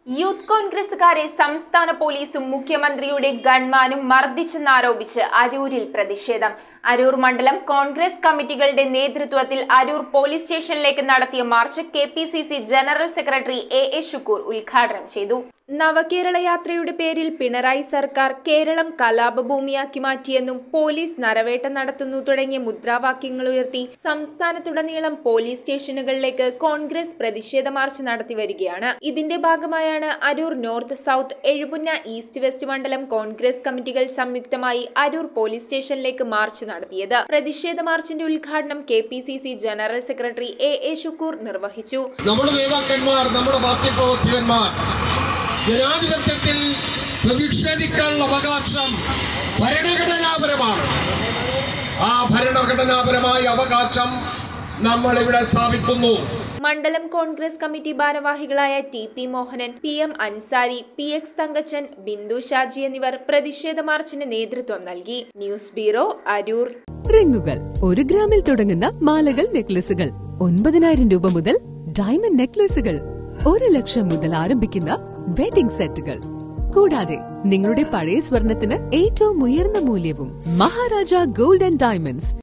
youth കോൺഗ്രസുകാരെ സംസ്ഥാന പോലീസും മുഖ്യമന്ത്രിയുടെ ഗൺമാനും മർദ്ദിച്ചെന്നാരോപിച്ച് അരൂരിൽ പ്രതിഷേധം അരൂർ മണ്ഡലം കോൺഗ്രസ് കമ്മിറ്റികളുടെ നേതൃത്വത്തിൽ അരൂർ പോലീസ് സ്റ്റേഷനിലേക്ക് നടത്തിയ march K P C C general secretary A A Shukoor ഉദ്ഘാടനം ചെയ്തു നവകേരള യാത്രയുടെ പേരിൽ പിണറായി സർക്കാർ കേരളം കലാപഭൂമിയാക്കി മാറ്റിയെന്നും പോലീസ് നരവേട്ട നടത്തുന്നു തുടങ്ങിയ മുദ്രാവാക്യങ്ങൾ ഉയർത്തി സംസ്ഥാനത്തുടനീളം പോലീസ് സ്റ്റേഷനുകളിലേക്ക് കോൺഗ്രസ് പ്രതിഷേധ മാർച്ച് നടത്തി വരികയാണ് ഇതിന്റെ ഭാഗമായാണ് Aroor north south Ezhupunna east west മണ്ഡലം കോൺഗ്രസ് കമ്മിറ്റികൾ സംയുക്തമായി അരൂർ പോലീസ് സ്റ്റേഷനിലേക്ക് മാർച്ച് നടത്തിയത് പ്രതിഷേധ മാർച്ചിന്റെ ഉദ്ഘാടനം K P C C general secretary A A Shukoor നിർവഹിച്ചു നമ്മുടെ നേതാക്കന്മാർ നമ്മുടെ പാർട്ടി പ്രവർത്തകന്മാർ ജനാധിപത്യത്തിൽ പ്രതിഷേധിക്കാനുള്ള അവകാശം ഭരണഘടനാപരമാണ് ആ ഭരണഘടനാപരമായ അവകാശം നമ്മൾ ഇവിടെ സ്ഥാപിക്കുന്നു മണ്ഡലം കോൺഗ്രസ് കമ്മിറ്റി ഭാരവാഹികളായ T P Mohanan P M Ansari P X Thankachan Bindu Shaji എന്നിവർ പ്രതിഷേധ മാർച്ചിന് നേതൃത്വം നൽകി ന്യൂസ് ബ്യൂറോ അരൂർ റിങ്ങുകൾ ഒരു ഗ്രാമിൽ തുടങ്ങുന്ന മാലകൾ നെക്ലസുകൾ ഒൻപതിനായിരം രൂപ മുതൽ ഡയമണ്ട് നെക്ലസുകൾ ഒരു ലക്ഷം മുതൽ ആരംഭിക്കുന്ന വെഡിംഗ് സെറ്റുകൾ കൂടാതെ നിങ്ങളുടെ പഴയ സ്വർണത്തിന് ഏറ്റവും ഉയർന്ന മൂല്യവും മഹാരാജ ഗോൾഡ് ആൻഡ് ഡയമണ്ട്സ്